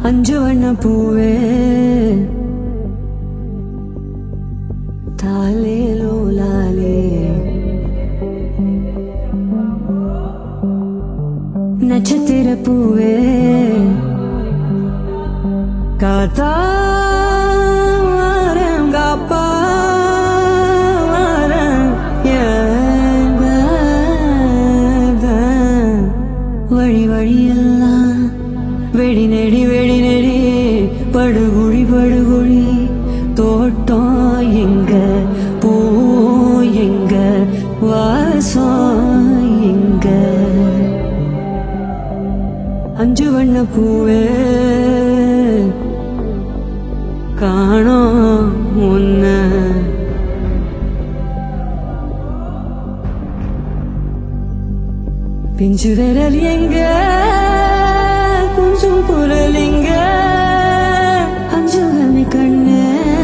அஞ்சு வண்ண பூவே தாலே லோலாலே நட்சத்திர பூவே காத்தாரம் காப்பாரம் வழி வழியெல்லாம் வெடி நெடி வெடி நெடி படுகுழி படுகுழி தோட்டம் எங்க பூ எங்க வாசம் எங்க அஞ்சு வண்ண பூவே காணோம் உன்ன பிஞ்சு விரல் எங்க கொஞ்சம் குரல் எங்க அஞ்சு கண்ணு கண்ணு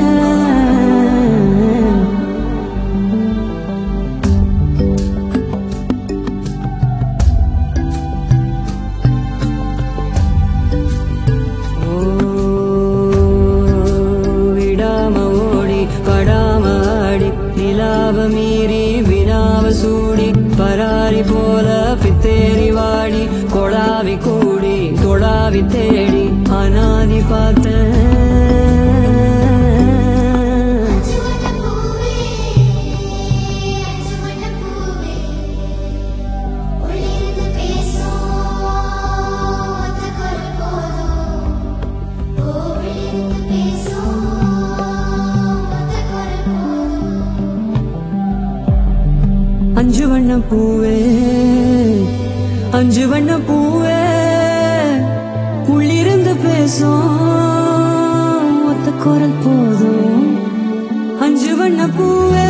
ஓ, விடாம ஓடி படாம ஆடி நிலாவ மீறி வினாவ சூடி பராரி போல பித்தேரி வாடி கொடாவி கூடி தொடாவி தேடி அனாதி பார்த்தேன் அஞ்சு வண்ண பூவே அஞ்சு வண்ண பூவே உள்ளிருந்து பேசும் ஒத்த குரல் போதும் ஓ உள்ளிருந்து பேசும் ஒத்த குரல் போதும் அஞ்சு வண்ண பூவே அஞ்சு வண்ண பூவே உள்ளிருந்து பேசும் ஒத்த குரல் போதும் அஞ்சு வண்ண பூவே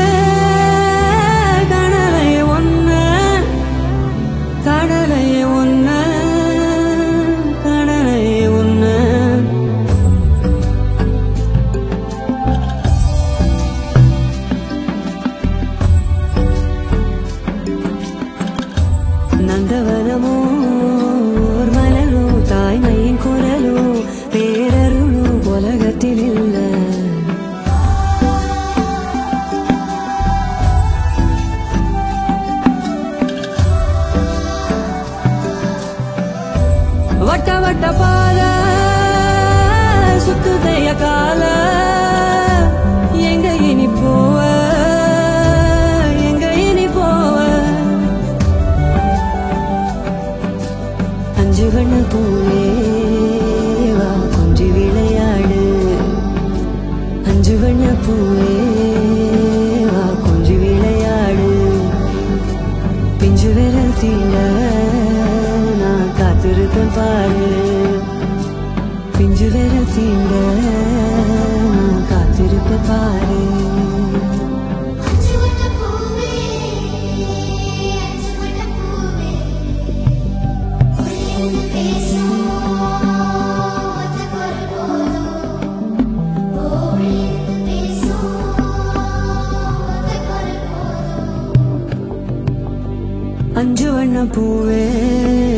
கடலைய ஒன்ன கடலைய ஒன்ன கடலைய ஒன்ன நந்தவனமோ ஓர் மலரோ தாய்மையின் குரலோ பேரருளோ உலகத்தில் இல்ல வட்ட வட்ட பாத சுத்துதைய கால எங்க இனி போவ எங்க இனி போவ அஞ்சு வண்ண பூவே வா கொஞ்சி விளையாடு அஞ்சு வண்ண பூவே வா கொஞ்சி விளையாடு பிஞ்சு விரல் தீண்ட நான் காத்திருப்பேன் பாரு பிஞ்சு விரல் தீண்ட நான் காத்திருப்பேன் பாரு அஞ்சு வண்ண பூவே அஞ்சு வண்ண பூவே உள்ளிருந்து பேசும் ஒத்த குரல் போதும் ஓ உள்ளிருந்து பேசும் ஒத்த குரல் போதும் அஞ்சு வண்ண பூவே